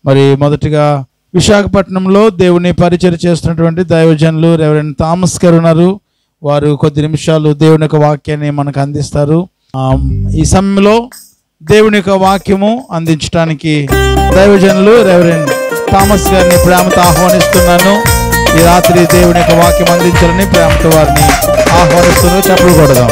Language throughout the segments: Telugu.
మరి మొదటిగా విశాఖపట్నంలో దేవుని పరిచయం చేస్తున్నటువంటి దైవజనులు రెవరెండ్ థామస్ గారు ఉన్నారు వారు కొద్ది నిమిషాలు దేవుని యొక్క వాక్యాన్ని మనకు అందిస్తారు ఆ, ఈ సమయంలో దేవుని యొక్క వాక్యము అందించడానికి దైవజనులు రెవరెండ్ థామస్ గారిని ప్రేమతో ఆహ్వానిస్తున్నాను ఈ రాత్రి దేవుని యొక్క వాక్యం అందించాలని ప్రేమతో వారిని ఆహ్వానిస్తున్నాను చెప్పలు కొడదాం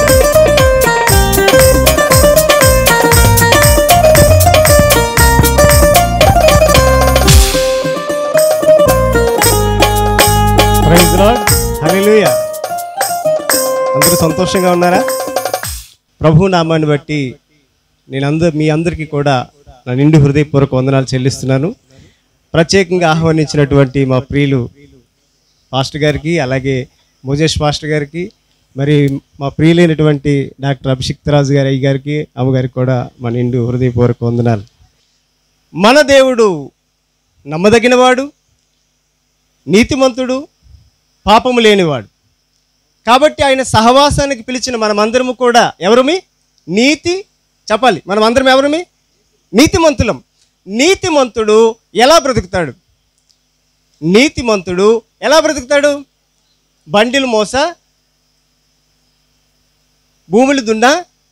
ప్రైజ్ లార్డ్ హల్లెలూయా అందరూ సంతోషంగా ఉన్నారా ప్రభు నామాన్ని బట్టి నేను అందరు మీ అందరికీ కూడా నా నిండు హృదయపూర్వక వందనాలు చెల్లిస్తున్నాను ప్రత్యేకంగా ఆహ్వానించినటువంటి మా ప్రియులు పాస్టర్ గారికి అలాగే మోజేష్ పాస్టర్ గారికి మరి మా ప్రియులైనటువంటి డాక్టర్ అభిషిక్త్ రాజు గారి అయ్య గారికి అమ్మగారికి కూడా మా నిండు హృదయపూర్వక వందనాలు మన దేవుడు నమ్మదగినవాడు నీతిమంతుడు పాపము లేనివాడు కాబట్టి ఆయన సహవాసానికి పిలిచిన మనమందరము కూడా ఎవరుమి నీతి చెప్పాలి మనమందరం ఎవరుమి నీతిమంతులం నీతిమంతుడు ఎలా బ్రతుకుతాడు నీతిమంతుడు ఎలా బ్రతుకుతాడు బండిలు మోస భూములు దున్నా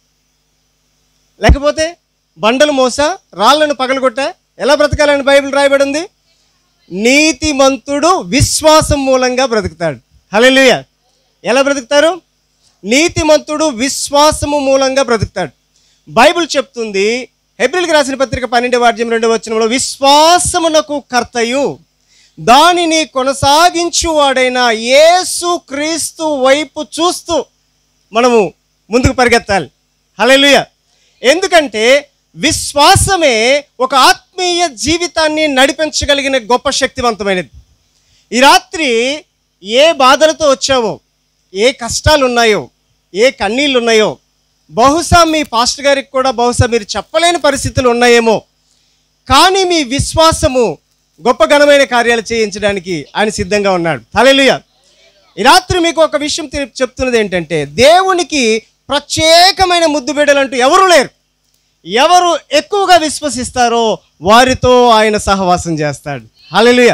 లేకపోతే బండలు మోస రాళ్లను పగలగొట్ట ఎలా బ్రతకాలని బైబిల్ రాయబడి ఉంది నీతిమంతుడు విశ్వాసం మూలంగా బ్రతుకుతాడు హల్లెలూయా ఎలా బ్రతుకుతారు నీతిమంతుడు విశ్వాసము మూలంగా బ్రతుకుతాడు బైబిల్ చెప్తుంది ఏప్రిల్కి రాసిన పత్రిక పన్నెండవ వాద్యం రెండవ వచనంలో విశ్వాసమునకు కర్తయు దానిని కొనసాగించువాడైన యేసు క్రీస్తు వైపు చూస్తూ మనము ముందుకు పరిగెత్తాలి హల్లెలూయా ఎందుకంటే విశ్వాసమే ఒక ఆత్మీయ జీవితాన్ని నడిపించగలిగిన గొప్ప శక్తివంతమైనది ఈ రాత్రి ఏ బాధలతో వచ్చావో ఏ కష్టాలు ఉన్నాయో ఏ కన్నీళ్ళు ఉన్నాయో బహుశా మీ పాస్టర్ గారికి కూడా బహుశా మీరు చెప్పలేని పరిస్థితులు ఉన్నాయేమో కానీ మీ విశ్వాసము గొప్ప ఘనమైన కార్యాలు చేయించడానికి ఆయన సిద్ధంగా ఉన్నాడు హల్లెలూయా ఈ రాత్రి మీకు ఒక విషయం తె- చెప్తున్నది ఏంటంటే దేవునికి ప్రత్యేకమైన ముద్దు బిడ్డలంటూ ఎవరు లేరు ఎవరు ఎక్కువగా విశ్వసిస్తారో వారితో ఆయన సహవాసం చేస్తాడు హల్లెలూయా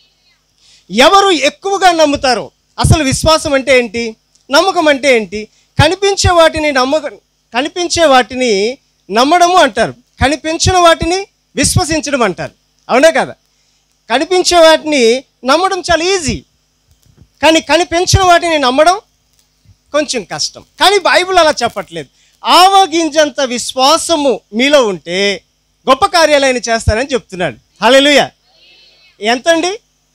ఎవరు ఎక్కువగా నమ్ముతారో అసలు విశ్వాసం అంటే ఏంటి నమ్మకం అంటే ఏంటి కనిపించే వాటిని నమ్మక కనిపించే వాటిని నమ్మడము అంటారు కనిపించిన వాటిని విశ్వసించడం అంటారు అవునా కదా కనిపించే వాటిని నమ్మడం చాలా ఈజీ కానీ కనిపించిన వాటిని నమ్మడం కొంచెం కష్టం కానీ బైబిల్ అలా చెప్పట్లేదు ఆవగింజంత విశ్వాసము మీలో ఉంటే గొప్ప కార్యాలు ఆయన చేస్తారని చెప్తున్నాడు హల్లెలూయా ఎంతండి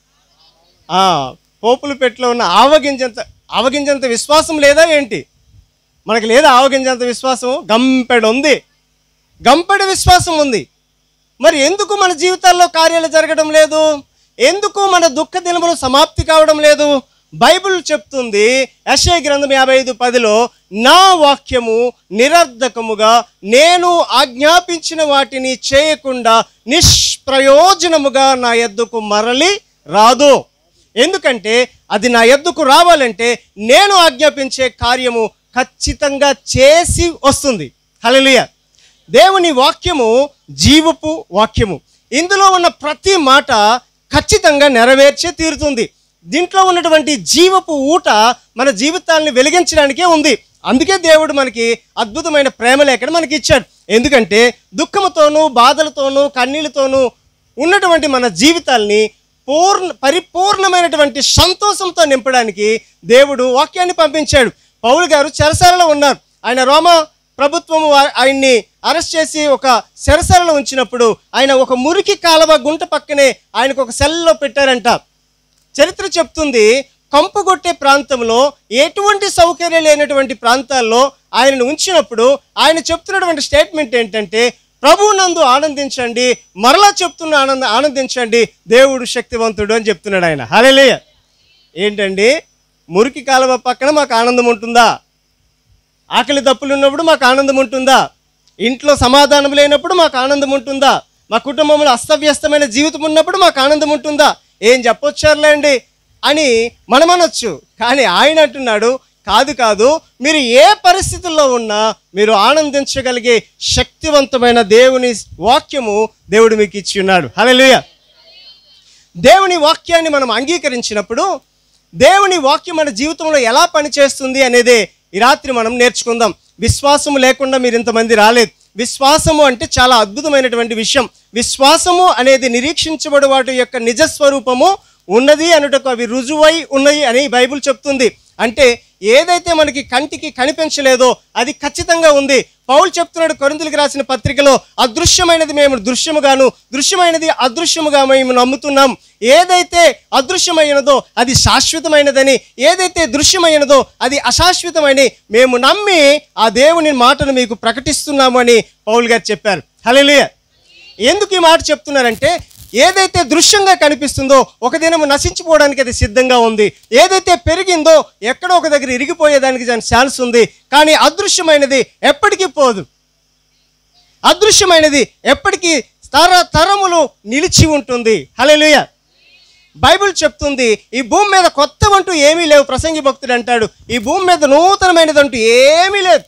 ఆ, పోపుల పెట్టులో ఉన్న ఆవగింజంత ఆవగింజంత విశ్వాసం లేదా ఏంటి మనకి లేదా ఆవగింజంత విశ్వాసం గంపెడు ఉంది గంపెడు విశ్వాసం ఉంది మరి ఎందుకు మన జీవితాల్లో కార్యాలు జరగడం లేదు ఎందుకు మన దుఃఖ దినములు సమాప్తి కావడం లేదు బైబిల్ చెప్తుంది యశయ గ్రంథం యాభై ఐదు పదిలో నా వాక్యము నిరర్ధకముగా నేను ఆజ్ఞాపించిన వాటిని చేయకుండా నిష్ప్రయోజనముగా నా ఎద్దుకు మరలి రాదు ఎందుకంటే అది నా ఎద్దుకు రావాలంటే నేను ఆజ్ఞాపించే కార్యము ఖచ్చితంగా చేసి వస్తుంది హల్లెలూయా దేవుని వాక్యము జీవపు వాక్యము ఇందులో ఉన్న ప్రతి మాట ఖచ్చితంగా నెరవేర్చే తీరుతుంది దీంట్లో ఉన్నటువంటి జీవపు ఊట మన జీవితాలను వెలిగించడానికే ఉంది అందుకే దేవుడు మనకి అద్భుతమైన ప్రేమ లేఖను మనకి ఇచ్చాడు ఎందుకంటే దుఃఖముతోనూ బాధలతోనూ కన్నీళ్ళతోనూ ఉన్నటువంటి మన జీవితాల్ని పూర్ణ పరిపూర్ణమైనటువంటి సంతోషంతో నింపడానికి దేవుడు వాక్యాన్ని పంపించాడు పౌలు గారు చెరసాలలో ఉన్నారు ఆయన రోమ ప్రభుత్వము ఆ- ఆయన్ని అరెస్ట్ చేసి ఒక చెరసాలలో ఉంచినప్పుడు ఆయన ఒక మురికి కాలవ గుంట పక్కనే ఆయనకు ఒక సెల్లో పెట్టారంట చరిత్ర చెప్తుంది కంపుగొట్టే ప్రాంతంలో ఎటువంటి సౌకర్యం లేనటువంటి ప్రాంతాల్లో ఆయనను ఉంచినప్పుడు ఆయన చెప్తున్నటువంటి స్టేట్మెంట్ ఏంటంటే ప్రభువునందు ఆనందించండి మరలా చెప్తున్న ఆనంద ఆనందించండి దేవుడు శక్తివంతుడు అని చెప్తున్నాడు ఆయన హలేలేయ ఏంటండి మురికి కాలువ పక్కన మాకు ఆనందం ఉంటుందా ఆకలి దప్పులు ఉన్నప్పుడు మాకు ఆనందం ఉంటుందా ఇంట్లో సమాధానం లేనప్పుడు మాకు ఆనందం ఉంటుందా మా కుటుంబంలో అస్తవ్యస్తమైన జీవితం ఉన్నప్పుడు మాకు ఆనందం ఉంటుందా ఏం చెప్పొచ్చారులేండి అని మనం అనొచ్చు కానీ ఆయన అంటున్నాడు కాదు కాదు మీరు ఏ పరిస్థితుల్లో ఉన్నా మీరు ఆనందించగలిగే శక్తివంతమైన దేవుని వాక్యము దేవుడు మీకు ఇచ్చి ఉన్నాడు హల్లెలూయా దేవుని వాక్యాన్ని మనం అంగీకరించినప్పుడు దేవుని వాక్యం మన జీవితంలో ఎలా పనిచేస్తుంది అనేదే ఈ రాత్రి మనం నేర్చుకుందాం విశ్వాసము లేకుండా మీరు ఇంతమంది రాలేదు విశ్వాసము అంటే చాలా అద్భుతమైనటువంటి విషయం విశ్వాసము అనేది నిరీక్షించబడి వాటి యొక్క నిజస్వరూపము ఉన్నది అనుటకు అవి రుజువై ఉన్నాయి అని బైబిల్ చెప్తుంది అంటే ఏదైతే మనకి కంటికి కనిపించలేదో అది ఖచ్చితంగా ఉంది పౌలు చెప్తున్నాడు కొరిందులకు రాసిన పత్రికలో అదృశ్యమైనది మేము దృశ్యముగాను దృశ్యమైనది అదృశ్యముగా మేము నమ్ముతున్నాం ఏదైతే అదృశ్యమైనదో అది శాశ్వతమైనదని ఏదైతే దృశ్యమైనదో అది అశాశ్వతమని మేము నమ్మి ఆ దేవుని మాటను మీకు ప్రకటిస్తున్నాము అని పౌల్ గారు చెప్పారు హల్లెలూయ ఎందుకు ఈ మాట చెప్తున్నారంటే ఏదైతే దృశ్యంగా కనిపిస్తుందో ఒక దినము నశించిపోవడానికి అది సిద్ధంగా ఉంది ఏదైతే పెరిగిందో ఎక్కడో ఒక దగ్గర ఇరిగిపోయేదానికి దాని ఛాన్స్ ఉంది కానీ అదృశ్యమైనది ఎప్పటికీ పోదు అదృశ్యమైనది ఎప్పటికీ తర తరములు నిలిచి ఉంటుంది హల్లెలూయా బైబిల్ చెప్తుంది ఈ భూమి మీద కొత్తవంటూ ఏమీ లేవు ప్రసంగి భక్తుడు అంటాడు ఈ భూమి మీద నూతనమైనదంటూ ఏమీ లేదు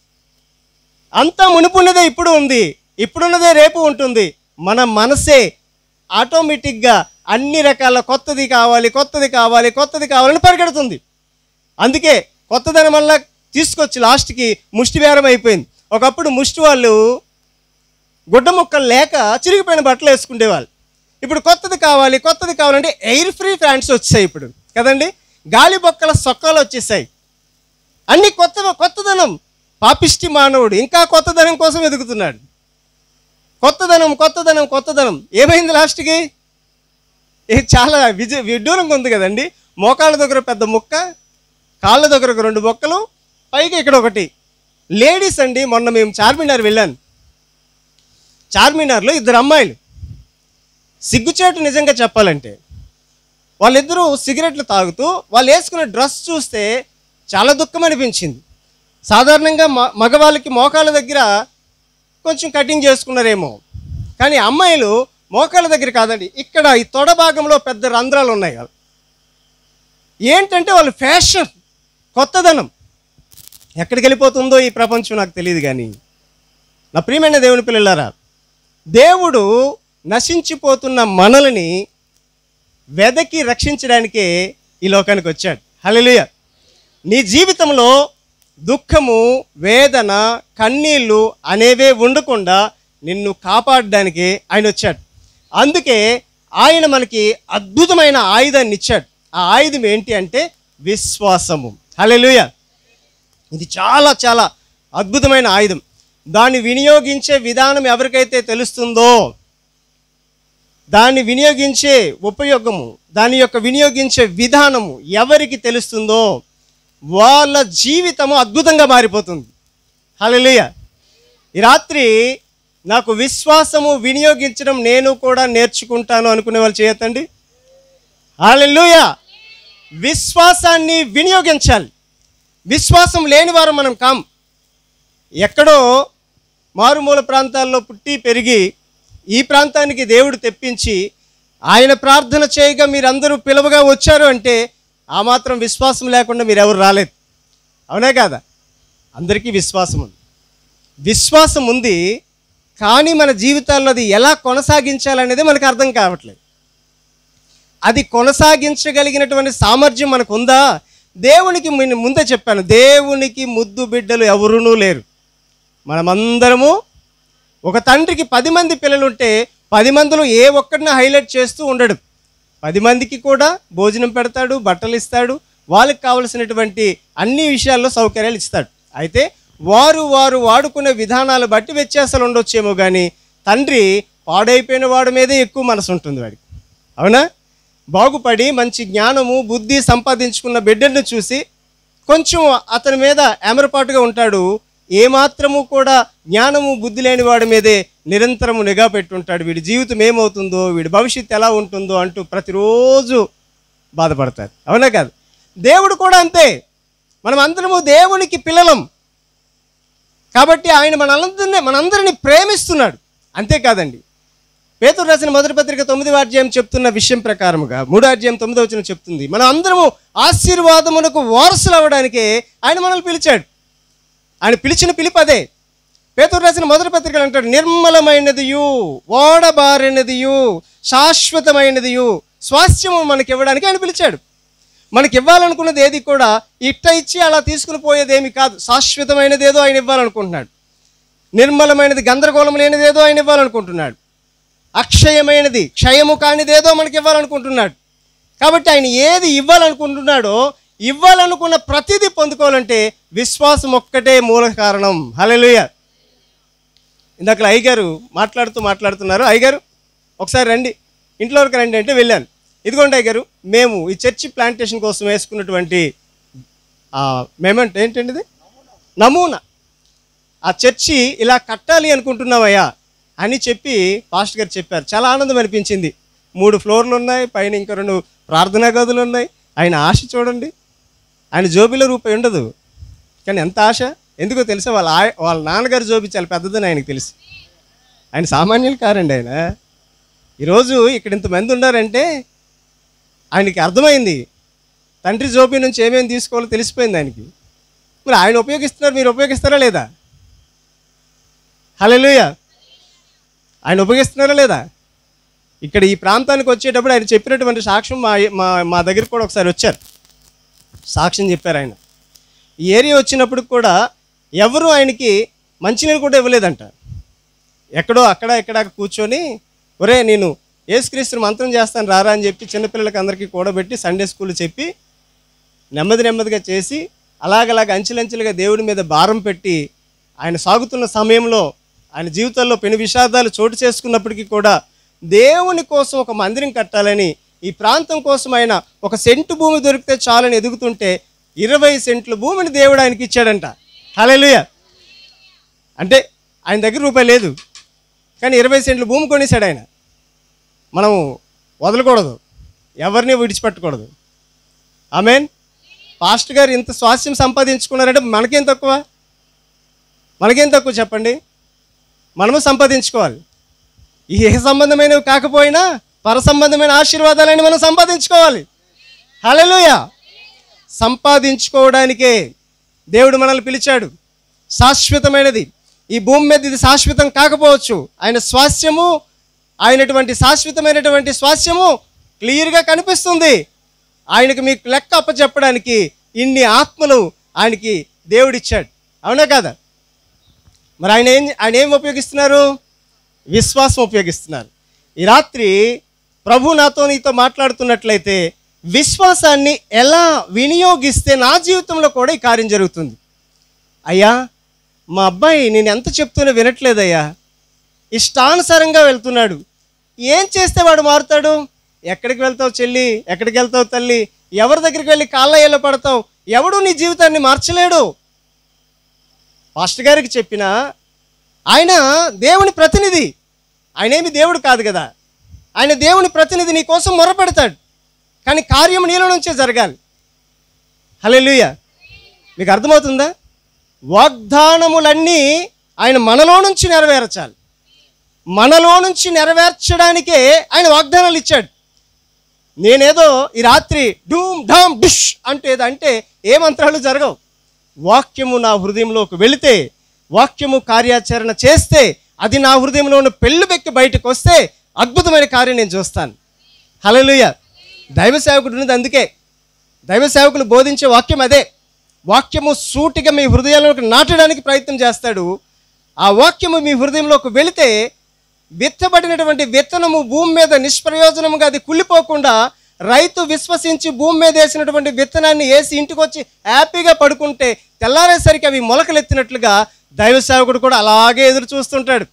అంతా మునుపున్నదే ఇప్పుడు ఉంది ఇప్పుడున్నదే రేపు ఉంటుంది మన మనసే ఆటోమేటిక్గా అన్ని రకాల కొత్తది కావాలి కొత్తది కావాలి కొత్తది కావాలని పరిగెడుతుంది అందుకే కొత్తదనం వల్ల తీసుకొచ్చి లాస్ట్కి ముష్టి బేరం అయిపోయింది ఒకప్పుడు ముష్టి వాళ్ళు గుడ్డ ముక్కలు లేక చిరిగిపోయిన బట్టలు వేసుకునేవాళ్ళు ఇప్పుడు కొత్తది కావాలి కొత్తది కావాలంటే ఎయిర్ ఫ్రీ ఫ్యాన్స్ వచ్చాయి ఇప్పుడు కదండి గాలి బొక్కల సొక్కలు వచ్చేసాయి అన్ని కొత్త కొత్తదనం పాపిష్టి మానవుడు ఇంకా కొత్తదనం కోసం ఎదుగుతున్నాడు కొత్తదనం కొత్తదనం కొత్తదనం ఏమైంది లాస్ట్కి ఇది చాలా విజ విడ్డూరంగా ఉంది కదండి మోకాళ్ళ దగ్గర పెద్ద ముక్క కాళ్ళ దగ్గర ఒక రెండు బొక్కలు పైకి ఇక్కడ ఒకటి లేడీస్ అండి మొన్న మేము చార్మినార్ వెళ్ళాను చార్మినార్లో ఇద్దరు అమ్మాయిలు సిగ్గుచేటు నిజంగా చెప్పాలంటే వాళ్ళిద్దరూ సిగరెట్లు తాగుతూ వాళ్ళు వేసుకున్న డ్రెస్ చూస్తే చాలా దుఃఖం అనిపించింది సాధారణంగా మ మగవాళ్ళకి మోకాళ్ళ దగ్గర కొంచెం కటింగ్ చేసుకున్నారేమో కానీ అమ్మాయిలు మోకాళ్ళ దగ్గర కాదండి ఇక్కడ ఈ తొడ భాగంలో పెద్ద రంధ్రాలు ఉన్నాయి కదా ఏంటంటే వాళ్ళు ఫ్యాషన్ కొత్తదనం ఎక్కడికి వెళ్ళిపోతుందో ఈ ప్రపంచం నాకు తెలియదు కానీ నా ప్రియమైన దేవుని పిల్లలారా దేవుడు నశించిపోతున్న మనల్ని వెదకి రక్షించడానికే ఈ లోకానికి వచ్చాడు హల్లెలూయా నీ జీవితంలో దుఃఖము వేదన కన్నీళ్ళు అనేవే ఉండకుండా నిన్ను కాపాడడానికి ఆయన వచ్చాడు అందుకే ఆయన మనకి అద్భుతమైన ఆయుధాన్ని ఇచ్చాడు ఆ ఆయుధం ఏంటి అంటే విశ్వాసము హల్లెలూయా ఇది చాలా చాలా అద్భుతమైన ఆయుధం దాన్ని వినియోగించే విధానం ఎవరికైతే తెలుస్తుందో దాన్ని వినియోగించే ఉపయోగము దాని యొక్క వినియోగించే విధానము ఎవరికి తెలుస్తుందో వాళ్ళ జీవితము అద్భుతంగా మారిపోతుంది హల్లెలూయ ఈ రాత్రి నాకు విశ్వాసము వినియోగించడం నేను కూడా నేర్చుకుంటాను అనుకునే వాళ్ళు చేయొద్దండి హల్లెలూయ విశ్వాసాన్ని వినియోగించాలి విశ్వాసం లేని వారు మనం కాం ఎక్కడో మారుమూల ప్రాంతాల్లో పుట్టి పెరిగి ఈ ప్రాంతానికి దేవుడు తెప్పించి ఆయన ప్రార్థన చేయగా మీరందరూ పిలువగా వచ్చారు అంటే ఆ మాత్రం విశ్వాసం లేకుండా మీరు ఎవరు రాలేదు అవునే కాదా అందరికీ విశ్వాసం ఉంది విశ్వాసం ఉంది కానీ మన జీవితాల్లో అది ఎలా కొనసాగించాలనేది మనకు అర్థం కావట్లేదు అది కొనసాగించగలిగినటువంటి సామర్థ్యం మనకు ఉందా దేవునికి నేను ముందే చెప్పాను దేవునికి ముద్దు బిడ్డలు ఎవరునూ లేరు మనమందరము ఒక తండ్రికి పది మంది పిల్లలు ఉంటే పది మందిలో ఏ ఒక్కడిని హైలైట్ చేస్తూ ఉండడు పది మందికి కూడా భోజనం పెడతాడు బట్టలు ఇస్తాడు వాళ్ళకి కావలసినటువంటి అన్ని విషయాల్లో సౌకర్యాలు ఇస్తాడు అయితే వారు వారు వాడుకునే విధానాలు బట్టి వ్యత్యాసాలు ఉండొచ్చేమో కానీ తండ్రి పాడైపోయిన వాడి మీదే ఎక్కువ మనసు ఉంటుంది వాడికి అవునా బాగుపడి మంచి జ్ఞానము బుద్ధి సంపాదించుకున్న బిడ్డను చూసి కొంచెం అతని మీద ఎమరపాటుగా ఉంటాడు ఏమాత్రము కూడా జ్ఞానము బుద్ధి లేని వాడి మీదే నిరంతరము నిఘా పెట్టుంటాడు వీడి జీవితం ఏమవుతుందో వీడి భవిష్యత్తు ఎలా ఉంటుందో అంటూ ప్రతిరోజు బాధపడతారు అవునా కాదు దేవుడు కూడా అంతే మనం అందరము దేవునికి పిల్లలం కాబట్టి ఆయన మనందరినీ మనందరినీ ప్రేమిస్తున్నాడు అంతేకాదండి పేతురు రాసిన మొదటి పత్రిక తొమ్మిది అధ్యాయం చెప్తున్న విషయం ప్రకారముగా మూడో అధ్యాయం తొమ్మిదో వచ్చిన చెప్తుంది మనం అందరము ఆశీర్వాదమునకు వారసులు అవ్వడానికే ఆయన మనల్ని పిలిచాడు ఆయన పిలిచిన పిలుపు అదే పేతురు రాసిన మొదటి పత్రికలు అంటాడు నిర్మలమైనదియు ఓడబారినదియు శాశ్వతమైనదియు స్వాస్థ్యము మనకి ఇవ్వడానికి ఆయన పిలిచాడు మనకి ఇవ్వాలనుకున్నది ఏది కూడా ఇట్ట ఇచ్చి అలా తీసుకుని పోయేదేమి కాదు శాశ్వతమైనది ఏదో ఆయన ఇవ్వాలనుకుంటున్నాడు నిర్మలమైనది గందరగోళం లేనిది ఏదో ఆయన ఇవ్వాలనుకుంటున్నాడు అక్షయమైనది క్షయము కానిదేదో మనకి ఇవ్వాలనుకుంటున్నాడు కాబట్టి ఆయన ఏది ఇవ్వాలనుకుంటున్నాడో ఇవ్వాలనుకున్న ప్రతిదీ పొందుకోవాలంటే విశ్వాసం ఒక్కటే మూల కారణం హల్లెలూయా ఇందాక అయ్యగారు మాట్లాడుతూ మాట్లాడుతున్నారు అయ్యగారు ఒకసారి రండి ఇంట్లో వరకు రండి అంటే వెళ్ళాను ఇదిగోండి అయ్యగారు మేము ఈ చర్చి ప్లాంటేషన్ కోసం వేసుకున్నటువంటి మేమంటే ఏంటండి ఇది నమూనా ఆ చర్చి ఇలా కట్టాలి అనుకుంటున్నామయ్యా అని చెప్పి పాస్టర్ గారు చెప్పారు చాలా ఆనందం అనిపించింది మూడు ఫ్లోర్లు ఉన్నాయి పైన ఇంకా రెండు ప్రార్థనా గదులు ఉన్నాయి ఆయన ఆశ చూడండి ఆయన జోబిలో రూపాయి ఉండదు కానీ ఎంత ఆశ ఎందుకో తెలుసా వాళ్ళ ఆయ వాళ్ళ నాన్నగారు జోబి చాలా పెద్దదని ఆయనకు తెలుసు ఆయన సామాన్యులు కారండి ఆయన ఈరోజు ఇక్కడ ఇంతమంది ఉన్నారంటే ఆయనకి అర్థమైంది తండ్రి జోబి నుంచి ఏమేమి తీసుకోవాలో తెలిసిపోయింది ఆయనకి మరి ఆయన ఉపయోగిస్తున్నారు మీరు ఉపయోగిస్తారా లేదా హలోయ ఆయన ఉపయోగిస్తున్నారా లేదా ఇక్కడ ఈ ప్రాంతానికి వచ్చేటప్పుడు ఆయన చెప్పినటువంటి సాక్ష్యం మా మా మా దగ్గరికి కూడా ఒకసారి వచ్చారు సాక్ష్యం చెప్పారు ఆయన ఈ ఏరియా వచ్చినప్పుడు కూడా ఎవరు ఆయనకి మంచినీళ్ళు కూడా ఇవ్వలేదంట ఎక్కడో అక్కడ ఇక్కడ కూర్చొని ఒరే నేను ఏసుక్రీస్తు మంత్రం చేస్తాను రారా అని చెప్పి చిన్నపిల్లలకి అందరికీ కూడబెట్టి సండే స్కూల్ చెప్పి నెమ్మది నెమ్మదిగా చేసి అలాగలాగ అంచెలంచెలుగా దేవుడి మీద భారం పెట్టి ఆయన సాగుతున్న సమయంలో ఆయన జీవితంలో పెను విషాదాలు చోటు చేసుకున్నప్పటికీ కూడా దేవుని కోసం ఒక మందిరం కట్టాలని ఈ ప్రాంతం కోసం ఆయన ఒక సెంటు భూమి దొరికితే చాలని ఎదుగుతుంటే ఇరవై సెంట్ల భూమిని దేవుడు ఆయనకి ఇచ్చాడంట హల్లెలూయా అంటే ఆయన దగ్గర రూపాయి లేదు కానీ ఇరవై సెంట్ల భూమి కొనేశాడు ఆయన మనం వదలకూడదు ఎవరిని విడిచిపెట్టకూడదు ఆమెన్ పాస్ట్ గారు ఇంత స్వాస్థ్యం సంపాదించుకున్నారంటే మనకేం తక్కువ మనకేం తక్కువ చెప్పండి మనము సంపాదించుకోవాలి ఈ ఏ సంబంధమైనవి కాకపోయినా పర సంబంధమైన ఆశీర్వాదాలని మనం సంపాదించుకోవాలి హల్లెలూయ సంపాదించుకోవడానికే దేవుడు మనల్ని పిలిచాడు శాశ్వతమైనది ఈ భూమి మీద ఇది శాశ్వతం కాకపోవచ్చు ఆయన స్వాస్థ్యము ఆయనటువంటి శాశ్వతమైనటువంటి స్వాస్థ్యము క్లియర్గా కనిపిస్తుంది ఆయనకు మీకు లెక్క అప్పచెప్పడానికి ఇన్ని ఆత్మలు ఆయనకి దేవుడిచ్చాడు అవునా కదా మరి ఆయన ఏం ఆయన ఏం ఉపయోగిస్తున్నారు విశ్వాసం ఉపయోగిస్తున్నారు ఈ రాత్రి ప్రభు నాతో నీతో మాట్లాడుతున్నట్లయితే విశ్వాసాన్ని ఎలా వినియోగిస్తే నా జీవితంలో కూడా ఈ కార్యం జరుగుతుంది అయ్యా మా అబ్బాయి నేను ఎంత చెప్తూనే వినట్లేదయ్యా ఇష్టానుసారంగా వెళ్తున్నాడు ఏం చేస్తే వాడు మారుతాడు ఎక్కడికి వెళ్తావు చెల్లి ఎక్కడికి వెళ్తావు తల్లి ఎవరి దగ్గరికి వెళ్ళి కాళ్ళ పడతావు ఎవడు నీ జీవితాన్ని మార్చలేడు పాస్టర్ గారికి చెప్పిన ఆయన దేవుని ప్రతినిధి ఆయన ఏమి దేవుడు కాదు కదా ఆయన దేవుని ప్రతినిధి నీ కోసం మొరపెడతాడు కానీ కార్యం నీలో నుంచే జరగాలి హల్లెలూయ మీకు అర్థమవుతుందా వాగ్దానములన్నీ ఆయన మనలో నుంచి నెరవేర్చాలి మనలో నుంచి నెరవేర్చడానికే ఆయన వాగ్దానాలు ఇచ్చాడు నేనేదో ఈ రాత్రి డూమ్ ఢామ్ డిష్ అంటే ఏదో అంటే ఏ మంత్రాలు జరగవు వాక్యము నా హృదయంలోకి వెళితే వాక్యము కార్యాచరణ చేస్తే అది నా హృదయంలో ఉన్న పెళ్ళు బెక్కి బయటకు వస్తే అద్భుతమైన కార్యం నేను చూస్తాను హల్లెలూయ దైవ సేవకుడు ఉన్నది అందుకే దైవ సేవకులు బోధించే వాక్యం అదే వాక్యము సూటిగా మీ హృదయాల్లోకి నాటడానికి ప్రయత్నం చేస్తాడు ఆ వాక్యము మీ హృదయంలోకి వెళితే విత్తబడినటువంటి విత్తనము భూమి మీద నిష్ప్రయోజనముగా అది కుళ్ళిపోకుండా రైతు విశ్వసించి భూమి మీద వేసినటువంటి విత్తనాన్ని వేసి ఇంటికి వచ్చి హ్యాపీగా పడుకుంటే తెల్లారేసరికి అవి మొలకలెత్తినట్లుగా దైవ సేవకుడు కూడా అలాగే ఎదురు చూస్తుంటాడు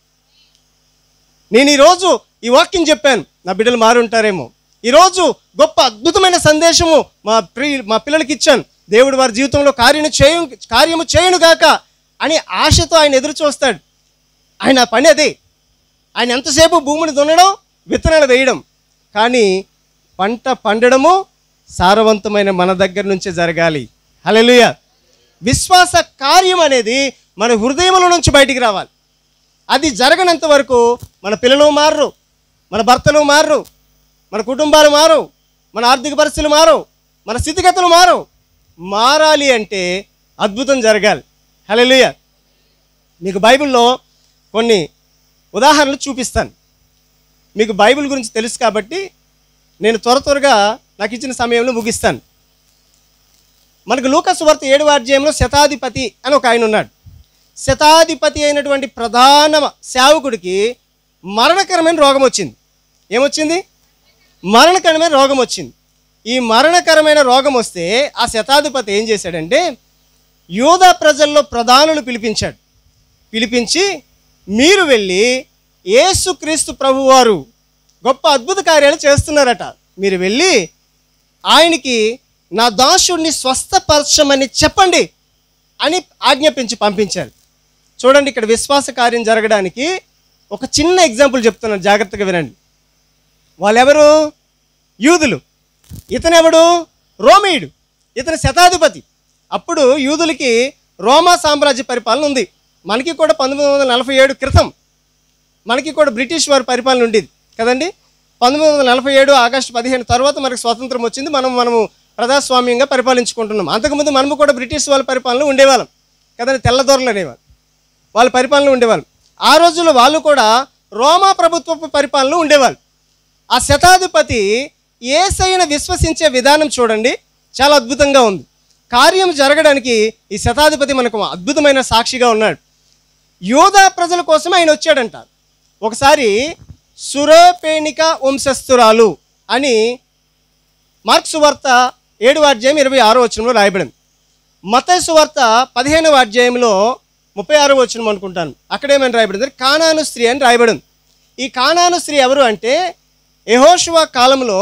నేను ఈరోజు ఈ వాక్యం చెప్పాను నా బిడ్డలు మారుంటారేమో ఈరోజు గొప్ప అద్భుతమైన సందేశము మా ప్రి మా పిల్లలకి ఇచ్చాను దేవుడు వారి జీవితంలో కార్యము చేయు కార్యము చేయును గాక అని ఆశతో ఆయన ఎదురు చూస్తాడు ఆయన పని అదే ఆయన ఎంతసేపు భూమిని దున్నడం విత్తనాలు వేయడం కానీ పంట పండడము సారవంతమైన మన దగ్గర నుంచే జరగాలి హల్లెలూయా విశ్వాస కార్యం అనేది మన హృదయంలో నుంచి బయటికి రావాలి అది జరగనంత వరకు మన పిల్లలు మారరు మన భర్తలు మారరు మన కుటుంబాలు మారు మన ఆర్థిక పరిస్థితులు మారు మన స్థితిగతులు మారు మారాలి అంటే అద్భుతం జరగాలి హల్లెలూయా మీకు బైబిల్లో కొన్ని ఉదాహరణలు చూపిస్తాను మీకు బైబిల్ గురించి తెలుసు కాబట్టి నేను త్వర త్వరగా నాకు ఇచ్చిన సమయంలో ముగిస్తాను మనకు లూకస్ వార్త ఏడు అధ్యాయంలో శతాధిపతి అని ఒక ఆయన ఉన్నాడు శతాధిపతి అయినటువంటి ప్రధాన సేవకుడికి మరణకరమైన రోగం వచ్చింది ఏమొచ్చింది మరణకరమైన రోగం వచ్చింది ఈ మరణకరమైన రోగం వస్తే ఆ శతాధిపతి ఏం చేశాడంటే యూదా ప్రజల్లో ప్రధానులు పిలిపించాడు పిలిపించి మీరు వెళ్ళి యేసుక్రీస్తు ప్రభువారు గొప్ప అద్భుత కార్యాలు చేస్తున్నారట మీరు వెళ్ళి ఆయనకి నా దాసుడిని స్వస్థపరచమని చెప్పండి అని ఆజ్ఞాపించి పంపించారు చూడండి ఇక్కడ విశ్వాస కార్యం జరగడానికి ఒక చిన్న ఎగ్జాంపుల్ చెప్తున్నాను జాగ్రత్తగా వినండి వాళ్ళెవరు యూదులు ఇతనెవడు రోమీయుడు ఇతని శతాధిపతి అప్పుడు యూదులకి రోమా సామ్రాజ్య పరిపాలన ఉంది మనకి కూడా పంతొమ్మిది వందల నలభై ఏడు క్రితం మనకి కూడా బ్రిటిష్ వారి పరిపాలన ఉండేది కదండి పంతొమ్మిది వందల నలభై ఏడు ఆగస్టు పదిహేను తర్వాత మనకు స్వాతంత్రం వచ్చింది మనం మనము ప్రజాస్వామ్యంగా పరిపాలించుకుంటున్నాం అంతకుముందు మనము కూడా బ్రిటిష్ వాళ్ళ పరిపాలన ఉండేవాళ్ళం కదండి తెల్లదొరలు అనేవాళ్ళు వాళ్ళ పరిపాలన ఉండేవాళ్ళు ఆ రోజుల్లో వాళ్ళు కూడా రోమా ప్రభుత్వ పరిపాలన ఉండేవాళ్ళు ఆ శతాధిపతి ఏసైన విశ్వసించే విధానం చూడండి చాలా అద్భుతంగా ఉంది కార్యం జరగడానికి ఈ శతాధిపతి మనకు అద్భుతమైన సాక్షిగా ఉన్నాడు యోధా ప్రజల కోసం ఆయన వచ్చాడంట ఒకసారి సురపేణిక వంశస్థురాలు అని మార్క్స్ వార్త ఏడు అధ్యాయం ఇరవై ఆరో వచనంలో రాయబడింది మతైసు వార్త పదిహేనవ అధ్యాయంలో ముప్పై ఆరో వచనం అనుకుంటాను అక్కడేమని రాయబడింది కానాను స్త్రీ అని రాయబడింది ఈ కానాను స్త్రీ ఎవరు అంటే యెహోషువ కాలంలో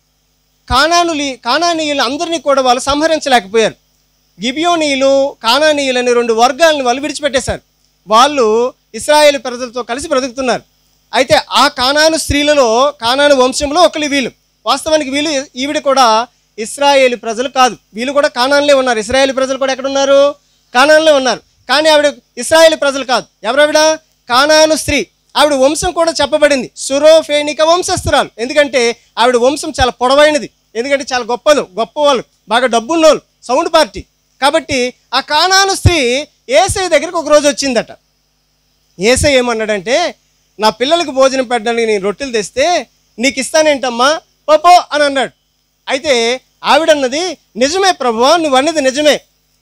కానానులి కానానీయులు అందరినీ కూడా వాళ్ళు సంహరించలేకపోయారు గిబియోనీయులు కానానీయులు అనే రెండు వర్గాలను వాళ్ళు విడిచిపెట్టేశారు వాళ్ళు ఇస్రాయేల్ ప్రజలతో కలిసి బ్రతుకుతున్నారు అయితే ఆ కానాను స్త్రీలలో కానాను వంశంలో ఒకళ్ళు వీళ్ళు వాస్తవానికి వీళ్ళు ఈవిడ కూడా ఇస్రాయేల్ ప్రజలు కాదు వీళ్ళు కూడా కానాన్లే ఉన్నారు ఇస్రాయేల్ ప్రజలు కూడా ఎక్కడ ఉన్నారు కానాన్లే ఉన్నారు కానీ ఆవిడ ఇస్రాయేల్ ప్రజలు కాదు ఎవరావిడ కానాను స్త్రీ ఆవిడ వంశం కూడా చెప్పబడింది సురోఫేనిక వంశస్థురాలు ఎందుకంటే ఆవిడ వంశం చాలా పొడవైనది ఎందుకంటే చాలా గొప్పలు గొప్పవాళ్ళు బాగా డబ్బున్నోళ్ళు సౌండ్ పార్టీ కాబట్టి ఆ కానాను స్త్రీ ఏసై దగ్గరికి ఒక రోజు వచ్చిందట ఏసై ఏమన్నాడంటే నా పిల్లలకు భోజనం పెట్టడానికి నేను రొట్టెలు తెస్తే నీకు ఇస్తానేంటమ్మా పోపో అని అన్నాడు అయితే ఆవిడన్నది నిజమే ప్రభువా నువ్వు అన్నది నిజమే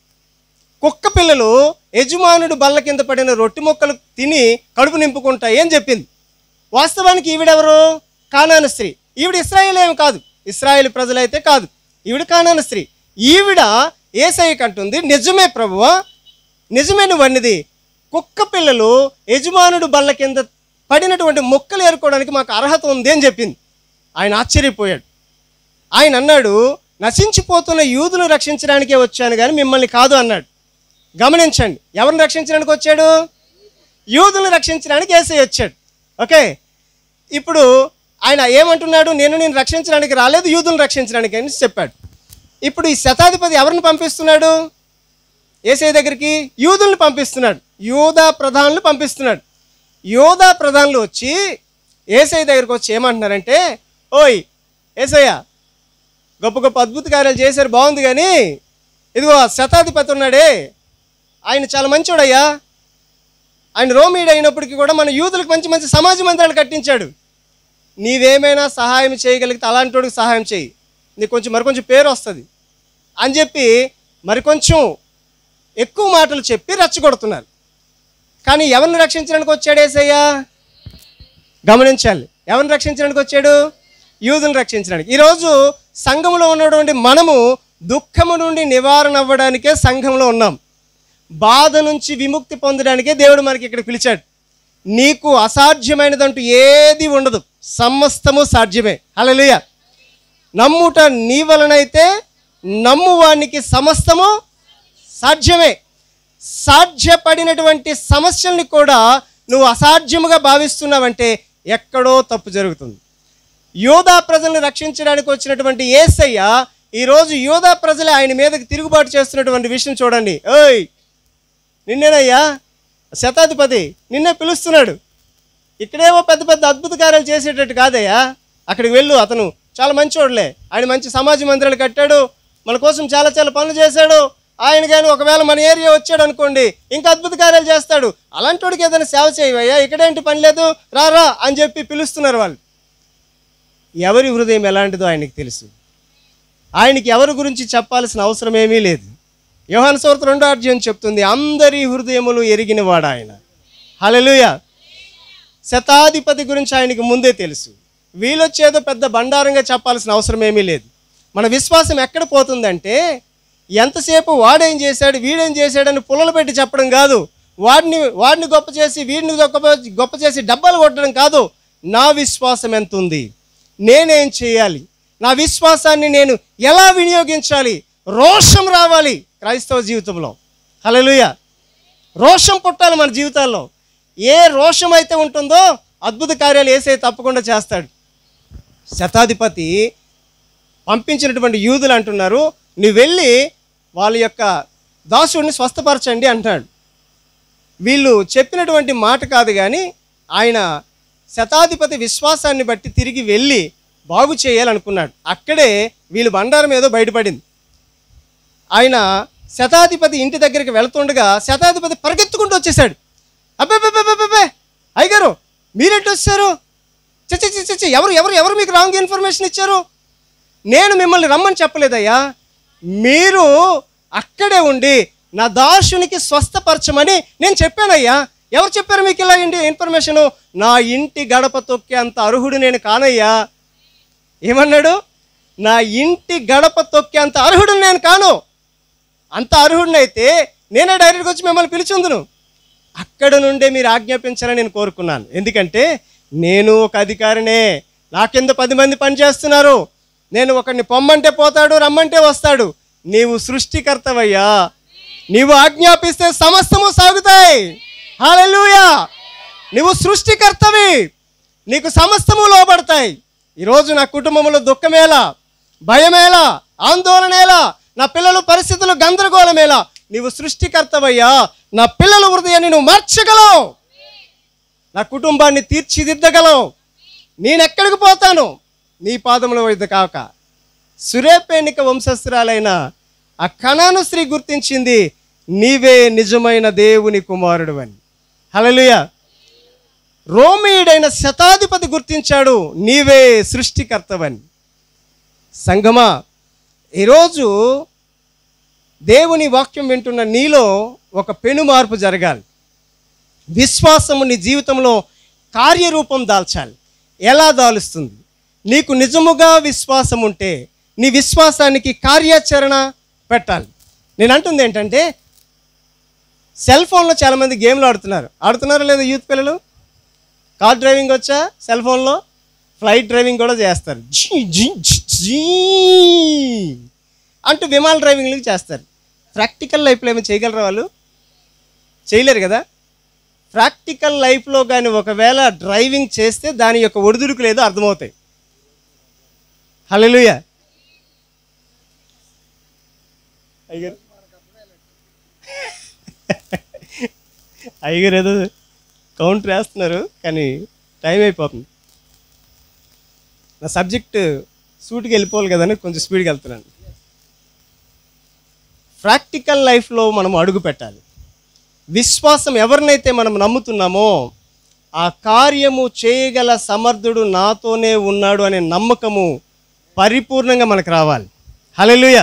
కుక్క పిల్లలు యజమానుడు బల్ల కింద పడిన రొట్టె ముక్కలు తిని కడుపు నింపుకుంటాయి అని చెప్పింది వాస్తవానికి ఈవిడెవరు కానాను స్త్రీ ఈవిడ ఇస్రాయేల్ ఏం కాదు ఇస్రాయేల్ ప్రజలైతే కాదు ఈవిడ కానాను స్త్రీ ఈవిడ ఏసఐకి అంటుంది నిజమే ప్రభువా నిజమే నువ్వు అన్నది కుక్క పిల్లలు యజమానుడు బల్ల కింద పడినటువంటి మొక్కలు ఏరుకోవడానికి మాకు అర్హత ఉంది అని చెప్పింది ఆయన ఆశ్చర్యపోయాడు ఆయన అన్నాడు నశించిపోతున్న యూదులను రక్షించడానికే వచ్చాను కానీ మిమ్మల్ని కాదు అన్నాడు గమనించండి ఎవరిని రక్షించడానికి వచ్చాడు యూదులను రక్షించడానికి ఏసై వచ్చాడు ఓకే ఇప్పుడు ఆయన ఏమంటున్నాడు నేను నేను రక్షించడానికి రాలేదు యూదులను రక్షించడానికి అని చెప్పాడు ఇప్పుడు ఈ శతాధిపతి ఎవరిని పంపిస్తున్నాడు ఏసై దగ్గరికి యూదుల్ని పంపిస్తున్నాడు యూదా ప్రధానులు పంపిస్తున్నాడు యోధా ప్రధానులు వచ్చి ఏసై దగ్గరికి వచ్చి ఏమంటున్నారంటే ఓయ్ ఏసయ్య గొప్ప గొప్ప అద్భుత కార్యాలు చేశారు బాగుంది కానీ ఇదిగో ఆ శతాధిపతి ఉన్నాడే ఆయన చాలా మంచోడయ్యా ఆయన రోమీడ్ అయినప్పటికీ కూడా మన యూదులకు మంచి మంచి సమాజ మందిరాలు కట్టించాడు నీవేమైనా సహాయం చేయగలిగితే అలాంటి వాడికి సహాయం చేయి నీకు కొంచెం మరికొంచెం పేరు వస్తుంది అని చెప్పి మరికొంచెం ఎక్కువ మాటలు చెప్పి రెచ్చగొడుతున్నారు కానీ ఎవరిని రక్షించడానికి వచ్చాడు ఏసయ్యా గమనించాలి ఎవరిని రక్షించడానికి వచ్చాడు యూదుని రక్షించడానికి ఈరోజు సంఘంలో ఉన్నటువంటి మనము దుఃఖము నుండి నివారణ అవ్వడానికే సంఘంలో ఉన్నాం బాధ నుంచి విముక్తి పొందడానికే దేవుడు మనకి ఇక్కడ పిలిచాడు నీకు అసాధ్యమైనదంటూ ఏది ఉండదు సమస్తము సాధ్యమే హల్లెలూయా నమ్ముట నీ వలనైతే నమ్మువానికి సమస్తము సాధ్యమే సాధ్యపడినటువంటి సమస్యల్ని కూడా నువ్వు అసాధ్యముగా భావిస్తున్నావంటే ఎక్కడో తప్పు జరుగుతుంది యోధా ప్రజల్ని రక్షించడానికి వచ్చినటువంటి ఏసయ్య ఈరోజు యోధా ప్రజలే ఆయన మీదకి తిరుగుబాటు చేస్తున్నటువంటి విషయం చూడండి ఓయ్ నిన్నేనయ్యా శతాధిపతి నిన్నే పిలుస్తున్నాడు ఇక్కడేమో పెద్ద పెద్ద అద్భుత కార్యాలు చేసేటట్టు కాదయ్యా అక్కడికి వెళ్ళు అతను చాలా మంచోడులే ఆయన మంచి సమాజ మందిరాలు కట్టాడు మన కోసం చాలా చాలా పనులు చేశాడు ఆయన కానీ ఒకవేళ మన ఏరియా వచ్చాడు అనుకోండి ఇంకా అద్భుత కార్యాలు చేస్తాడు అలాంటి వాడికి ఏదైనా సేవ చేయవయ్యా ఇక్కడేంటి పని లేదు రా రా అని చెప్పి పిలుస్తున్నారు వాళ్ళు ఎవరి హృదయం ఎలాంటిదో ఆయనకి తెలుసు ఆయనకి ఎవరి గురించి చెప్పాల్సిన అవసరం ఏమీ లేదు యోహాను సోర్త రెండో అధ్యాయం చెప్తుంది అందరి హృదయములు ఎరిగినవాడు ఆయన హల్లెలూయా శతాధిపతి గురించి ఆయనకి ముందే తెలుసు వీళ్ళొచ్చేదో పెద్ద బండారంగా చెప్పాల్సిన అవసరం ఏమీ లేదు మన విశ్వాసం ఎక్కడ పోతుందంటే ఎంతసేపు వాడేం చేశాడు వీడేం చేశాడని పుల్లలు పెట్టి చెప్పడం కాదు వాడిని వాడిని గొప్ప చేసి వీడిని గొప్ప గొప్ప చేసి డబ్బాలు కొట్టడం కాదు నా విశ్వాసం ఎంత ఉంది నేనేం చేయాలి నా విశ్వాసాన్ని నేను ఎలా వినియోగించాలి రోషం రావాలి క్రైస్తవ జీవితంలో హల్లెలూయా రోషం పుట్టాలి మన జీవితాల్లో ఏ రోషం అయితే ఉంటుందో అద్భుత కార్యాలు ఏసై తప్పకుండా చేస్తాడు శతాధిపతి పంపించినటువంటి యూదులు అంటున్నారు నువ్వు వెళ్ళి వాళ్ళ యొక్క దాసుడిని స్వస్థపరచండి అంటాడు వీళ్ళు చెప్పినటువంటి మాట కాదు కానీ ఆయన శతాధిపతి విశ్వాసాన్ని బట్టి తిరిగి వెళ్ళి బాగు చేయాలనుకున్నాడు అక్కడే వీళ్ళు బండారం ఏదో బయటపడింది ఆయన శతాధిపతి ఇంటి దగ్గరికి వెళ్తుండగా శతాధిపతి పరిగెత్తుకుంటూ వచ్చేసాడు అబ్బే అయ్యగారు మీరెట్టు వచ్చారు చచ్చి చచ్చి చచ్చి ఎవరు ఎవరు ఎవరు మీకు రాంగ్ ఇన్ఫర్మేషన్ ఇచ్చారు నేను మిమ్మల్ని రమ్మని చెప్పలేదయ్యా మీరు అక్కడే ఉండి నా దాసునికి స్వస్థపరచమని నేను చెప్పానయ్యా ఎవరు చెప్పారు మీకు ఇలా ఇంటి ఇన్ఫర్మేషను నా ఇంటి గడప తొక్కే అంత అర్హుడు నేను కానయ్యా ఏమన్నాడు నా ఇంటి గడప తొక్కే అంత అర్హుడు నేను కాను అంత అర్హుడినైతే నేనే డైరెక్ట్గా వచ్చి మిమ్మల్ని పిలిచిందును అక్కడ నుండే మీరు ఆజ్ఞాపించాలని నేను కోరుకున్నాను ఎందుకంటే నేను ఒక అధికారినే నా కింద పది మంది పనిచేస్తున్నారు నేను ఒకరిని పొమ్మంటే పోతాడు రమ్మంటే వస్తాడు నీవు సృష్టికర్తవయ్యా నీవు ఆజ్ఞాపిస్తే సమస్తము సాగుతాయి హల్లెలూయా నువ్వు సృష్టికర్తవి నీకు సమస్తము లోబడతాయి ఈరోజు నా కుటుంబంలో దుఃఖమేలా భయమేలా ఆందోళనేలా నా పిల్లల పరిస్థితులు గందరగోళమేలా నీవు సృష్టికర్తవయ్యా నా పిల్లల హృదయాన్ని నువ్వు మార్చగలవు నా కుటుంబాన్ని తీర్చిదిద్దగలవు నేను ఎక్కడికి పోతాను నీ పాదముల వైద్య కాక సురేపేణిక వంశస్థురాలైన ఆ కణాను స్త్రీ గుర్తించింది నీవే నిజమైన దేవుని కుమారుడు అని హల్లెలూయా రోమీయుడైన శతాధిపతి గుర్తించాడు నీవే సృష్టికర్తవని సంగమా ఈరోజు దేవుని వాక్యం వింటున్న నీలో ఒక పెను మార్పు జరగాలి విశ్వాసము నీ జీవితంలో కార్యరూపం దాల్చాలి ఎలా దాలుస్తుంది నీకు నిజముగా విశ్వాసం ఉంటే నీ విశ్వాసానికి కార్యాచరణ పెట్టాలి నేను అంటుంది ఏంటంటే సెల్ ఫోన్లో చాలామంది గేమ్లు ఆడుతున్నారు ఆడుతున్నారా లేదా యూత్ పిల్లలు కార్ డ్రైవింగ్ వచ్చా సెల్ ఫోన్లో ఫ్లైట్ డ్రైవింగ్ కూడా చేస్తారు జీ జీ జీ, జీ అంటూ విమాన డ్రైవింగ్లు చేస్తారు ప్రాక్టికల్ లైఫ్లో ఏమైనా చేయగలరా వాళ్ళు చేయలేరు కదా ప్రాక్టికల్ లైఫ్లో కానీ ఒకవేళ డ్రైవింగ్ చేస్తే దాని యొక్క ఒడిదుడుకులు ఏదో అర్థమవుతాయి హల్లెలూయా అయ్యగారు అయ్యగారు ఏదో కౌంటర్ వేస్తున్నారు కానీ టైం అయిపోతుంది నా సబ్జెక్ట్ సూట్కి వెళ్ళిపోవాలి కదని కొంచెం స్పీడ్కి వెళ్తున్నాను ప్రాక్టికల్ లైఫ్లో మనం అడుగు పెట్టాలి విశ్వాసం ఎవరినైతే మనం నమ్ముతున్నామో ఆ కార్యము చేయగల సమర్థుడు నాతోనే ఉన్నాడు అనే నమ్మకము పరిపూర్ణంగా మనకు రావాలి హల్లెలూయ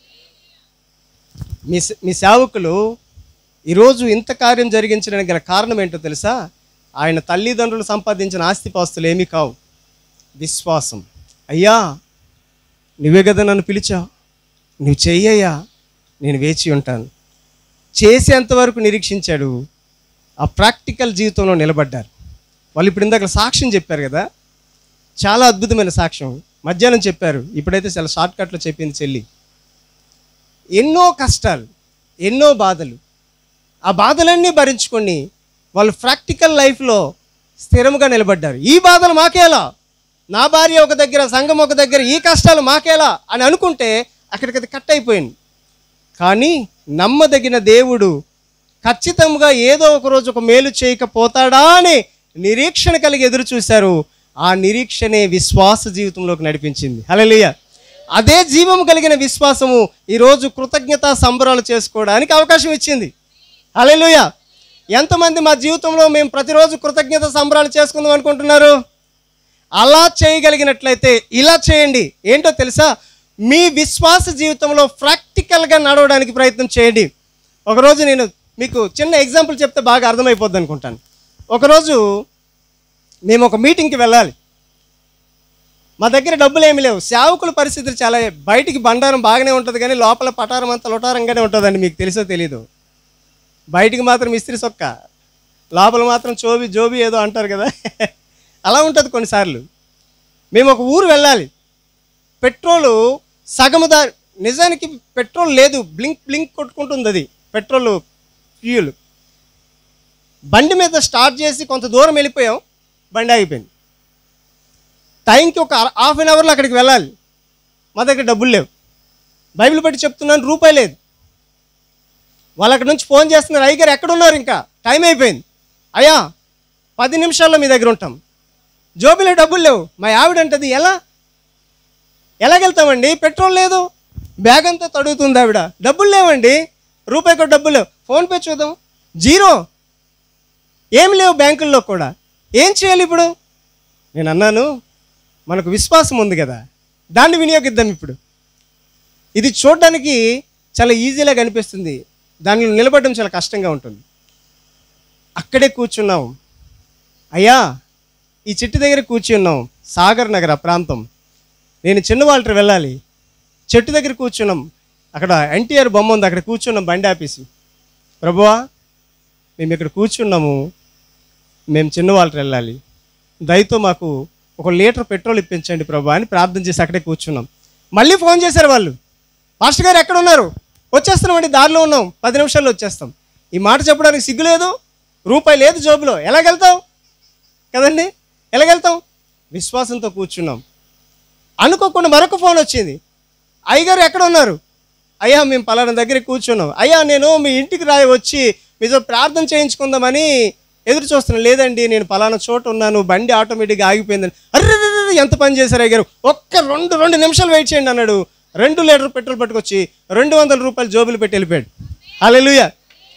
మీ సే- మీ సేవకులు ఈరోజు ఇంత కార్యం జరిగించడానికి గల కారణం ఏంటో తెలుసా ఆయన తల్లిదండ్రులు సంపాదించిన ఆస్తిపాస్తులు ఏమీ కావు విశ్వాసం అయ్యా నువ్వే కదా నన్ను పిలిచావు నువ్వు చెయ్యయ్యా నేను వేచి ఉంటాను చేసేంతవరకు నిరీక్షించాడు ఆ ప్రాక్టికల్ జీవితంలో నిలబడ్డారు వాళ్ళు ఇప్పుడు ఇందాక సాక్ష్యం చెప్పారు కదా చాలా అద్భుతమైన సాక్ష్యం మధ్యాహ్నం చెప్పారు ఇప్పుడైతే చాలా షార్ట్ కట్లో చెప్పింది చెల్లి ఎన్నో కష్టాలు ఎన్నో బాధలు ఆ బాధలన్నీ భరించుకొని వాళ్ళు ప్రాక్టికల్ లైఫ్లో స్థిరముగా నిలబడ్డారు ఈ బాధలు మాకేలా నా భార్య ఒక దగ్గర సంఘం ఒక దగ్గర ఈ కష్టాలు మాకేలా అని అనుకుంటే అక్కడికి అది కట్ అయిపోయింది కానీ నమ్మదగిన దేవుడు ఖచ్చితంగా ఏదో ఒక రోజు ఒక మేలు చేయకపోతాడా అని నిరీక్షణ కలిగి ఎదురు చూశారు ఆ నిరీక్షణే విశ్వాస జీవితంలోకి నడిపించింది హల్లెలూయా అదే జీవం కలిగిన విశ్వాసము ఈరోజు కృతజ్ఞతా సంబరాలు చేసుకోవడానికి అవకాశం ఇచ్చింది హల్లెలూయా ఎంతమంది మా జీవితంలో మేము ప్రతిరోజు కృతజ్ఞత సంబరాలు చేసుకుందాం అనుకుంటున్నారు అలా చేయగలిగినట్లయితే ఇలా చేయండి ఏంటో తెలుసా మీ విశ్వాస జీవితంలో ప్రాక్టికల్గా నడవడానికి ప్రయత్నం చేయండి ఒకరోజు నేను మీకు చిన్న ఎగ్జాంపుల్ చెప్తే బాగా అర్థమైపోద్ది అనుకుంటాను ఒకరోజు మేము ఒక మీటింగ్కి వెళ్ళాలి మా దగ్గర డబ్బులు ఏమి లేవు సేవకుల పరిస్థితులు చాలా బయటికి బండారం బాగానే ఉంటుంది కానీ లోపల పటారం అంతా లొటారంగానే ఉంటుందండి మీకు తెలుసో తెలీదు బయటికి మాత్రం ఇస్త్రీ సొక్క లోపల మాత్రం చోబి జోబి ఏదో అంటారు కదా అలా ఉంటుంది కొన్నిసార్లు మేము ఒక ఊరు వెళ్ళాలి పెట్రోలు సగము దా నిజానికి పెట్రోల్ లేదు బ్లింక్ బ్లింక్ కొట్టుకుంటుంది అది పెట్రోల్ ఫ్యూల్ బండి మీద స్టార్ట్ చేసి కొంత దూరం వెళ్ళిపోయాం బండి ఆగిపోయింది టైంకి ఒక హాఫ్ అన్ అవర్లో అక్కడికి వెళ్ళాలి మా దగ్గర డబ్బులు లేవు బైబిల్ బట్టి చెప్తున్నాను రూపాయి లేదు వాళ్ళు అక్కడ నుంచి ఫోన్ చేస్తున్నారు అయ్యగారు ఎక్కడున్నారు ఇంకా టైం అయిపోయింది అయ్యా పది నిమిషాల్లో మీ దగ్గర ఉంటాం జోబిలో డబ్బులు లేవు మా ఆవిడ అంటది ఎలా ఎలాగెళ్తామండి పెట్రోల్ లేదు బ్యాగ్ అంతా తడుగుతుంది ఆవిడ డబ్బులు లేవండి రూపాయి కూడా డబ్బులు లేవు ఫోన్పే చూద్దాం జీరో ఏమి లేవు బ్యాంకుల్లో కూడా ఏం చేయాలి ఇప్పుడు నేను అన్నాను మనకు విశ్వాసం ఉంది కదా దాన్ని వినియోగిద్దాం ఇప్పుడు ఇది చూడడానికి చాలా ఈజీగా కనిపిస్తుంది దానిలో నిలబడడం చాలా కష్టంగా ఉంటుంది అక్కడే కూర్చున్నాం అయ్యా ఈ చెట్టు దగ్గర కూర్చున్నాం సాగర్ నగర్ ఆ ప్రాంతం నేను చిన్న వాల్టర్ వెళ్ళాలి చెట్టు దగ్గర కూర్చున్నాం అక్కడ ఎన్టీఆర్ బొమ్మ ఉంది అక్కడ కూర్చున్నాం బండి ఆపేసి ప్రభువా మేము ఇక్కడ కూర్చున్నాము మేము చిన్న వాల్టర్ వెళ్ళాలి దయతో మాకు ఒక లీటర్ పెట్రోల్ ఇప్పించండి ప్రభు అని ప్రార్థన చేసి అక్కడే కూర్చున్నాం మళ్ళీ ఫోన్ చేశారు వాళ్ళు మాస్టర్ గారు ఎక్కడ ఉన్నారు వచ్చేస్తున్నామండి దారిలో ఉన్నాం పది నిమిషాల్లో వచ్చేస్తాం ఈ మాట చెప్పడానికి సిగ్గు లేదు రూపాయి లేదు జోబులో ఎలాగెళ్తాం కదండి ఎలాగెళ్తాం విశ్వాసంతో కూర్చున్నాం అనుకోకుండా మరొక ఫోన్ వచ్చింది అయ్యగారు ఎక్కడ ఉన్నారు అయ్యా మేము పలానా దగ్గర కూర్చున్నాం అయ్యా నేను మీ ఇంటికి రాయి వచ్చి మీతో ప్రార్థన చేయించుకుందామని ఎదురు చూస్తున్నాను లేదండి నేను పలానా చోట ఉన్నాను బండి ఆటోమేటిక్గా ఆగిపోయిందని అర్రే ఎంత పని చేశారు అయ్యగారు ఒక్క రెండు రెండు నిమిషాలు వెయిట్ చేయండి అన్నాడు రెండు లీటర్ పెట్రోల్ పట్టుకొచ్చి రెండు వందల రూపాయలు జోబులు పెట్టి వెళ్ళిపోయాడు హల్లెలూయా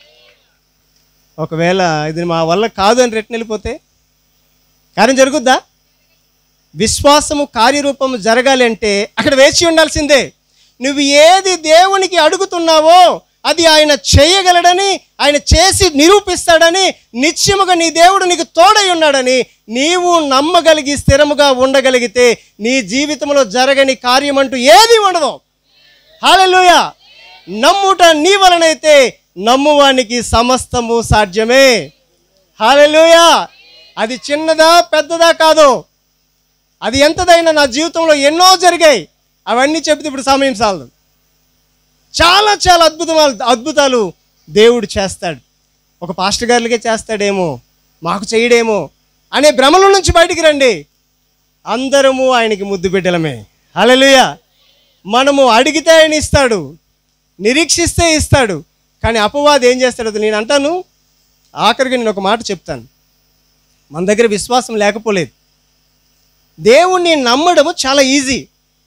ఒకవేళ ఇది మా వల్ల కాదు అని రిటర్న్ వెళ్ళిపోతే కార్యం జరుగుద్దా విశ్వాసము కార్యరూపము జరగాలి అంటే అక్కడ వేచి ఉండాల్సిందే నువ్వు ఏది దేవునికి అడుగుతున్నావో అది ఆయన చేయగలడని ఆయన చేసి నిరూపిస్తాడని నిత్యముగా నీ దేవుడు నీకు తోడై ఉన్నాడని నీవు నమ్మగలిగి స్థిరముగా ఉండగలిగితే నీ జీవితంలో జరగని కార్యం అంటూ ఏది ఉండదు హాలెలూయ నమ్ముట నీ వలనైతే నమ్మువానికి సమస్తము సాధ్యమే హాలెలూయ అది చిన్నదా పెద్దదా కాదు అది ఎంతదైనా నా జీవితంలో ఎన్నో జరిగాయి అవన్నీ చెబితే ఇప్పుడు సమయం చాలదు చాలా చాలా అద్భుతమాలు అద్భుతాలు దేవుడు చేస్తాడు ఒక పాస్టర్ గారులకే చేస్తాడేమో మాకు చేయడేమో అనే భ్రమల నుంచి బయటికి రండి అందరము ఆయనకి ముద్దు బిడ్డలమే హల్లెలూయా మనము అడిగితే ఆయన ఇస్తాడు నిరీక్షిస్తే ఇస్తాడు కానీ అపవాది ఏం చేస్తాడు నేను అంటాను ఆఖరికి నేను ఒక మాట చెప్తాను మన దగ్గర విశ్వాసం లేకపోలేదు దేవుణ్ణి నమ్మడము చాలా ఈజీ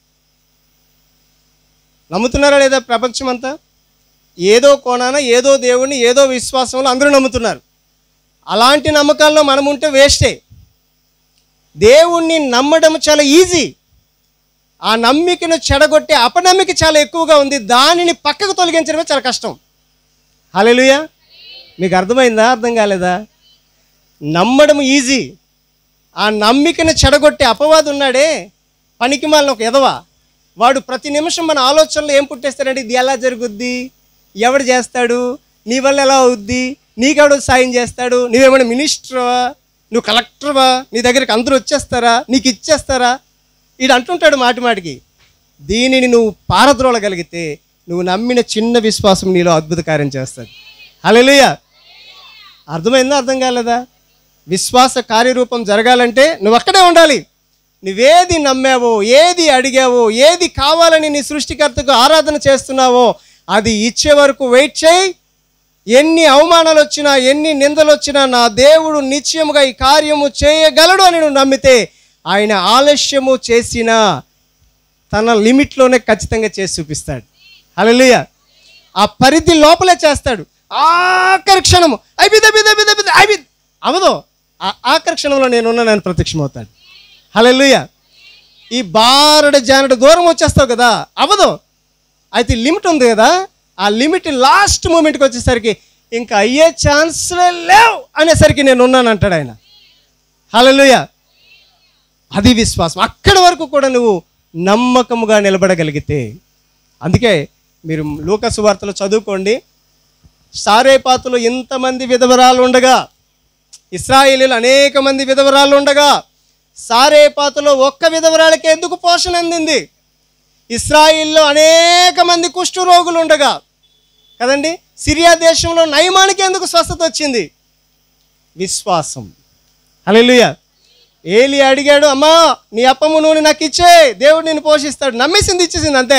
నమ్ముతున్నారా లేదా ప్రపంచం అంతా ఏదో కోణాన ఏదో దేవుణ్ణి ఏదో విశ్వాసంలో అందరూ నమ్ముతున్నారు అలాంటి నమ్మకాల్లో మనం ఉంటే వేస్టే దేవుణ్ణి నమ్మడం చాలా ఈజీ ఆ నమ్మికను చెడగొట్టే అపనమ్మిక చాలా ఎక్కువగా ఉంది దానిని పక్కకు తొలగించడమే చాలా కష్టం హల్లెలూయా మీకు అర్థమైందా అర్థం కాలేదా నమ్మడం ఈజీ ఆ నమ్మికను చెడగొట్టే అపవాదు ఉన్నాడే పనికి మాలిన ఒక ఎదవా వాడు ప్రతి నిమిషం మన ఆలోచనలో ఏం పుట్టేస్తాడంటే ఇది ఎలా జరుగుద్ది ఎవడు చేస్తాడు నీ వల్ల ఎలా అవుద్ది నీకెవడు సాయం చేస్తాడు నువ్వేమైనా మినిస్టర్వా నువ్వు కలెక్టర్వా నీ దగ్గరికి అందరూ వచ్చేస్తారా నీకు ఇచ్చేస్తారా ఈడు అంటుంటాడు మాటి మాటికి దీనిని నువ్వు పారద్రోలగలిగితే నువ్వు నమ్మిన చిన్న విశ్వాసం నీలో అద్భుత కార్యం చేస్తుంది హల్లెలూయా అర్థమైందా అర్థం కాలేదా విశ్వాస కార్యరూపం జరగాలంటే నువ్వు అక్కడే ఉండాలి నువ్వేది నమ్మావో ఏది అడిగావో ఏది కావాలని నీ సృష్టికర్తకు ఆరాధన చేస్తున్నావో అది ఇచ్చే వరకు వెయిట్ చేయి ఎన్ని అవమానాలు వచ్చినా ఎన్ని నిందలు వచ్చినా నా దేవుడు నిశ్చయముగా ఈ కార్యము చేయగలడు అని నువ్వు నమ్మితే ఆయన ఆలస్యము చేసినా తన లిమిట్లోనే ఖచ్చితంగా చేసి చూపిస్తాడు హల్లెలూయా ఆ పరిధి లోపలే చేస్తాడు ఆఖరి క్షణము అయిపోయింది అయిపోయింది అయిపోయింది అయిపోయింది అయిపోయింది అవదో ఆ ఆఖరి క్షణంలో నేనున్నా నేను ప్రత్యక్షమవుతాడు హల్లెలూయా ఈ బారడ జానడ దూరం వచ్చేస్తావు కదా అవ్వదు అయితే లిమిట్ ఉంది కదా ఆ లిమిట్ లాస్ట్ మూమెంట్కి వచ్చేసరికి ఇంకా అయ్యే ఛాన్స్లే లేవు అనేసరికి నేను ఉన్నాను అంటాడు ఆయన హల్లెలూయా అది విశ్వాసం అక్కడి వరకు కూడా నువ్వు నమ్మకముగా నిలబడగలిగితే అందుకే మీరు లూకసు వార్తలు చదువుకోండి సారేపాతులో ఇంతమంది విధవరాలు ఉండగా ఇస్రాయేలీలు అనేక మంది విధవరాలు ఉండగా సారేపాతులో ఒక్క విధవరాలకి ఎందుకు పోషణ అందింది ఇస్రాయిల్లో అనేక మంది కుష్ఠు రోగులు ఉండగా కదండి సిరియా దేశంలో నయమానికి ఎందుకు స్వస్థత వచ్చింది విశ్వాసం హల్లెలూయా ఏలి అడిగాడు అమ్మా నీ అప్పము నూనె నాకు ఇచ్చే దేవుడు నేను పోషిస్తాడు నమ్మేసింది ఇచ్చేసింది అంతే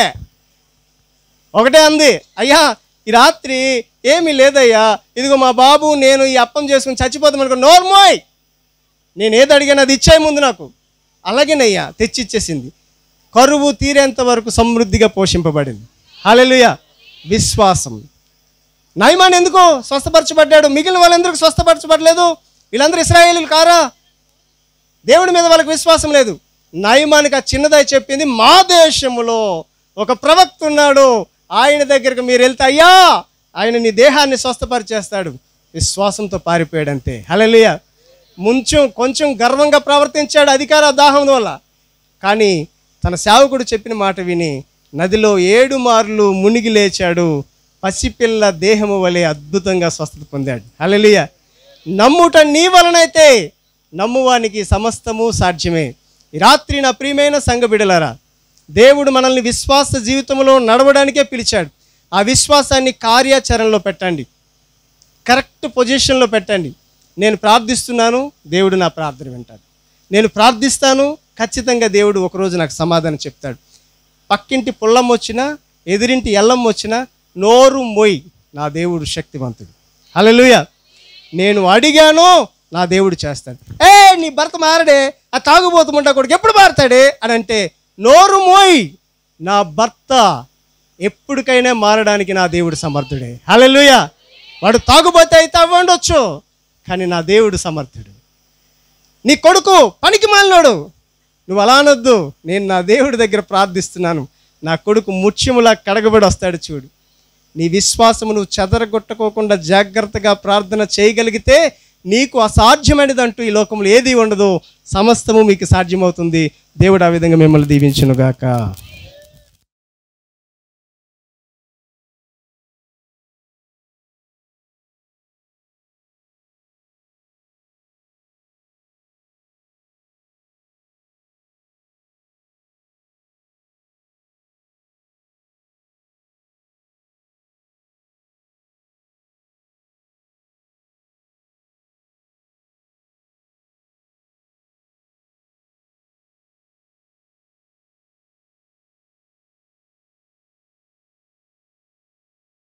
ఒకటే అంది అయ్యా ఈ రాత్రి ఏమీ లేదయ్యా ఇదిగో మా బాబు నేను ఈ అప్పం చేసుకుని చచ్చిపోతాం అనుకో నోర్మోయ్ నేను ఏది అడిగాను అది ఇచ్చాయి ముందు నాకు అలాగేనయ్యా తెచ్చి ఇచ్చేసింది కరువు తీరేంత వరకు సమృద్ధిగా పోషింపబడింది హల్లెలూయా విశ్వాసం నయమాన్ ఎందుకు స్వస్థపరచబడ్డాడు మిగిలిన వాళ్ళందరికీ స్వస్థపరచబడలేదు వీళ్ళందరూ ఇస్రాయేలీలు కారా దేవుడి మీద వాళ్ళకి విశ్వాసం లేదు నయమానికి ఆ చిన్నదై చెప్పింది మా దేశములో ఒక ప్రవక్త ఉన్నాడు ఆయన దగ్గరికి మీరు వెళ్తే అయ్యా ఆయన నీ దేహాన్ని స్వస్థపరిచేస్తాడు విశ్వాసంతో పారిపోయాడు అంతే హలలియ ముంచెం కొంచెం గర్వంగా ప్రవర్తించాడు అధికార దాహం వల్ల కానీ తన సేవకుడు చెప్పిన మాట విని నదిలో ఏడు మార్లు మునిగి లేచాడు పసిపిల్ల దేహము వలె అద్భుతంగా స్వస్థత పొందాడు హలలియ నమ్ముట నీ వలనైతే నమ్మువానికి సమస్తము సాధ్యమే ఈ రాత్రి నా ప్రియమైన సంఘ బిడలారా దేవుడు మనల్ని విశ్వాస జీవితంలో నడవడానికే పిలిచాడు ఆ విశ్వాసాన్ని కార్యాచరణలో పెట్టండి కరెక్ట్ పొజిషన్లో పెట్టండి నేను ప్రార్థిస్తున్నాను దేవుడు నా ప్రార్థన వింటాడు నేను ప్రార్థిస్తాను ఖచ్చితంగా దేవుడు ఒకరోజు నాకు సమాధానం చెప్తాడు పక్కింటి పుల్లం వచ్చినా ఎదిరింటి ఎల్లం వచ్చినా నోరు మొయ్ నా దేవుడు శక్తివంతుడు హల్లెలూయా నేను అడిగాను నా దేవుడు చేస్తాడు ఏ నీ భర్త మారడే ఆ తాగుబోతుమంటా కొడుకు ఎప్పుడు మారతాడే అని అంటే నోరు మోయ్ నా భర్త ఎప్పటికైనా మారడానికి నా దేవుడు సమర్థుడే హల్లెలూయా వాడు తాగుబోతే అయితే అవ్వండొచ్చు కానీ నా దేవుడు సమర్థుడు నీ కొడుకు పనికి మాలినోడు నువ్వు అలా అనొద్దు నేను నా దేవుడి దగ్గర ప్రార్థిస్తున్నాను నా కొడుకు ముత్యములా కడగబడి వస్తాడు చూడు నీ విశ్వాసము నువ్వు చెదరగొట్టుకోకుండా జాగ్రత్తగా ప్రార్థన చేయగలిగితే నీకు అసాధ్యమైనదంటూ ఈ లోకంలో ఏది ఉండదు సమస్తము మీకు సాధ్యమవుతుంది దేవుడు ఆ విధంగా మిమ్మల్ని దీవించునుగాక